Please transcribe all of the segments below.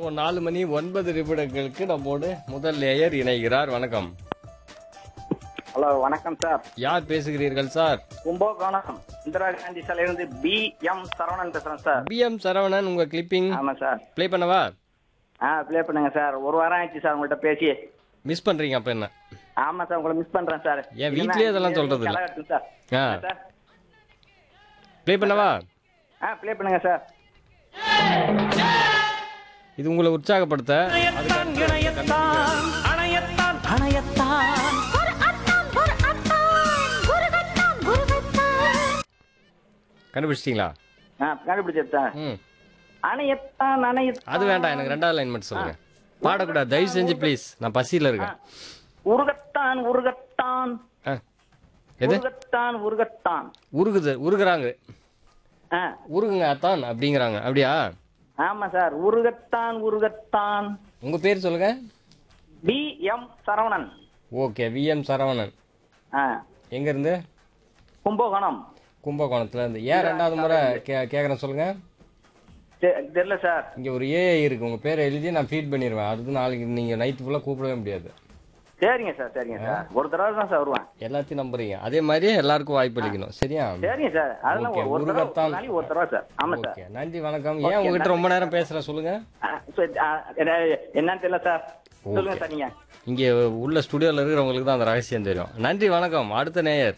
ஓ நாலு மணி ஒன்பது நிமிடங்களுக்கு நம்மோடு முதல் லேயர் இணைகிறார் வணக்கம் ஹலோ வணக்கம் சார் யார் பேசுகிறீர்கள் சார் கும்பகோணம் இந்திரா காந்தி சாலையிலிருந்து பி எம் சரவணன் பேசுறேன் சார் பி எம் சரவணன் உங்க கிளிப்பிங் ஆமா சார் ப்ளே பண்ணவா ஆ ப்ளே பண்ணுங்க சார் ஒரு வாரம் ஆயிடுச்சு சார் உங்கள்கிட்ட பேசி மிஸ் பண்றீங்க அப்ப என்ன ஆமா சார் உங்களை மிஸ் பண்றேன் சார் என் வீட்லயே இதெல்லாம் சொல்றது இல்ல. கலகட்டும் சார் ஆ சார் ப்ளே பண்ணவா ஆ ப்ளே பண்ணுங்க சார் இது உங்களை உற்சாகப்படுத்த கண்டுபிடிச்சிட்டீங்களா ஆ கண்டுபிடிச்சது சார் ம் அணையத்தான் அணையத்தான் அது வேண்டாம் எனக்கு ரெண்டாவது லைன் மட்டும் சொல்லுங்க பாடக்கூடாது தயவு செஞ்சு ப்ளீஸ் நான் பசியில் இருக்கேன் உருகத்தான் உருகத்தான் ஆ எது உருகத்தான் உருகத்தான் உருகுது உருகுறாங்க ஆ உருகுங்க அத்தான் அப்படிங்கிறாங்க அப்படியா ஆமா சார் உருகத்தான் உருகத்தான் உங்க பேர் சொல்லுங்க P M Saravanan okay VM Saravanan ஆ எங்க இருந்து கும்பகோணம் கும்பகோணத்துல இருந்து ஏன் ரெண்டாவது முறை கே கேட்குறேன் சொல்லுங்க தெ- தெரியல சார் இங்க ஒரு ஏஐ இருக்கு உங்க பேரை எழுதி நான் ஃபீட் பண்ணிடுவேன் அடுத்து நாளைக்கு நீங்க நைட்டு ஃபுல்லாக கூப்பிடவே முடியாது சரிங்க சார் சரிங்க சார் ஒரு தடவை தான் சார் வருவேன் எல்லாத்தையும் நம்புறீங்க அதே மாதிரி எல்லாருக்கும் வாய்ப்பு அளிக்கணும் சரியா சரிங்க சார் அதெல்லாம் Okay, ஒரு- ஒரு தடவை உருகத்தான். ஒரு நாளைக்கு ஒரு தடவை சார் ஆமா சார் ஓகே நன்றி வணக்கம் ஏன் உங்ககிட்ட ரொம்ப நேரம் பேசுறேன் சொல்லுங்க ஆ, சரி, ஆ, என்ன- என்னன்னு தெரியல சார் சொல்லுங்க சார் நீங்க இங்கே உள்ள ஸ்டுடியோவில் இருக்கிறவங்களுக்கு தான் அந்த ரகசியம் தெரியும் நன்றி வணக்கம் அடுத்த நேயர்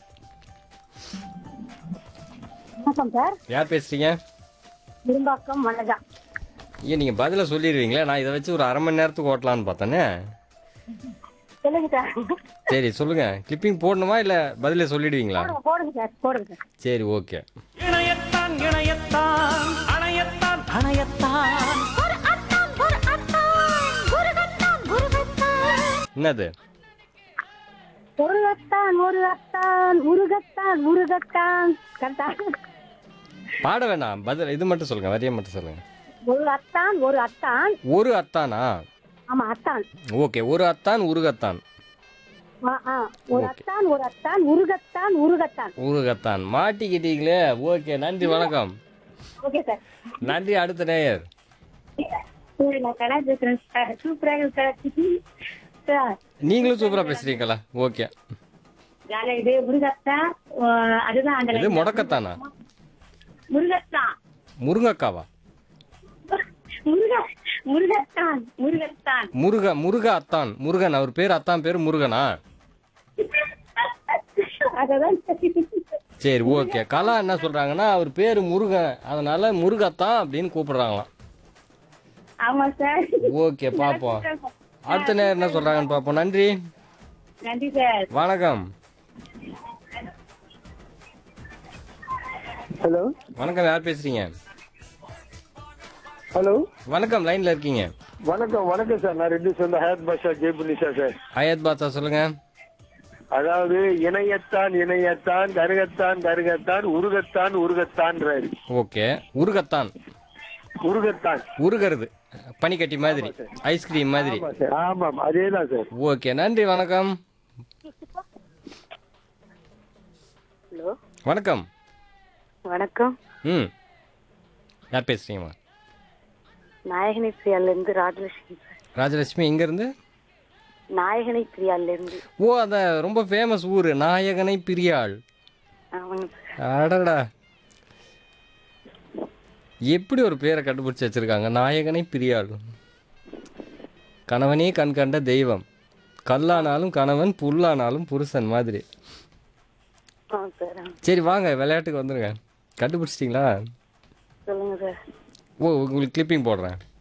வணக்கம் சார் யார் பேசுறீங்க விரும்பாக்கம் வனஜா ஏன் நீங்கள் பதிலை சொல்லிடுவீங்களே நான் இதை வச்சு ஒரு அரை மணி நேரத்துக்கு ஓட்டலான்னு பார்த்தேனே சொல்லுங்க சார் சரி சொல்லுங்க கிளிப்பிங் போடணுமா இல்லை பதிலே சொல்லிடுவீங்களா போடுங்க போடுங்க சார் போடுங்க சார் சரி ஓகே இணையத்தான் இணையத்தான் அணையத்தான் அணையத்தான் ஒரு அத்தான் ஒரு அத்தான் குருகத்தான் குருகத்தான் என்னது ஒரு அத்தான் ஒரு அத்தான் முருகத்தான் முருகத்தான் கரெக்டா பாட வேண்டாம் பதில் இது மட்டும் சொல்லுங்க வரியை மட்டும் சொல்லுங்க ஒரு அத்தான் ஒரு அத்தான் ஒரு அத்தானா ஆமா அத்தான் ஓகே ஒரு அத்தான் உருகத்தான் ஆ, ஆ. ஒரு அத்தான் ஒரு அத்தான் முருகத்தான் முருகத்தான் உருகத்தான் மாட்டிக்கிட்டீங்களே ஓகே நன்றி வணக்கம் ஓகே சார் நன்றி அடுத்த நேயர் சரி நான் கலா பேசுறேன் சார் சூப்பராக சார் சார் நீங்களும் சூப்பராக பேசுறீங்களா ஓகே ஜாலியா இது முருகத்தான் ஆ, அதுதான் அந்த இது முடக்கத்தானா முருகத்தான் முருங்கக்காவா முருக முருகத்தான் முருகத்தான் முருக முருக அத்தான் முருகன் அவர் பேர் அத்தான் பேர் முருகனா அததான் சரி ஓகே கலா என்ன சொல்றாங்கன்னா அவர் பேர் முருகன் அதனால முருகத்தான் அப்படின்னு கூப்பிடுறாங்களாம் ஆமா சார் ஓகே பாப்போம் அடுத்த நேரம் என்ன சொல்றாங்கன்னு பாப்போம் நன்றி நன்றி சார் வணக்கம் ஹலோ வணக்கம் யார் பேசுறீங்க ஹலோ வணக்கம் லைன்ல இருக்கீங்க வணக்கம் வணக்கம் சார் நான் ரெண்டு சொந்த ஹயத் பாஷா ஜெய்புனிஷா சார் அயத் பாத்தா சொல்லுங்க அதாவது இணையத்தான் இணையத்தான் கருகத்தான் கருகத்தான் உருகத்தான் உருகத்தான்றாரு ஓகே உருகத்தான் உருகத்தான் உருகிறது பனிக்கட்டி மாதிரி ஐஸ்கிரீம் மாதிரி ஆமா சார் ஆமாம் அதே தான் சார் ஓகே நன்றி வணக்கம் ஹலோ வணக்கம் வணக்கம் ம் யார் பேசுறீங்கம்மா நாயகனை பிரியால இருந்து ராஜலட்சுமி சார் ராஜலட்சுமி எங்க இருந்து நாயகனை பிரியால இருந்து ஓ அந்த ரொம்ப ஃபேமஸ் ஊர் நாயகனை பிரியாள் ஆமாங்க சார் அடடா எப்படி ஒரு பேரை கண்டுபிடிச்சு வச்சிருக்காங்க நாயகனை பிரியாள் கணவனே கண் கண்ட தெய்வம் கல்லானாலும் கணவன் புல்லானாலும் புருஷன் மாதிரி ஆ சார் ஆ. சரி வாங்க விளையாட்டுக்கு வந்துருங்க கண்டுபிடிச்சிட்டிங்களா சொல்லுங்க சார் ஓ உங்களுக்கு கிளிப்பிங் போடுறேன்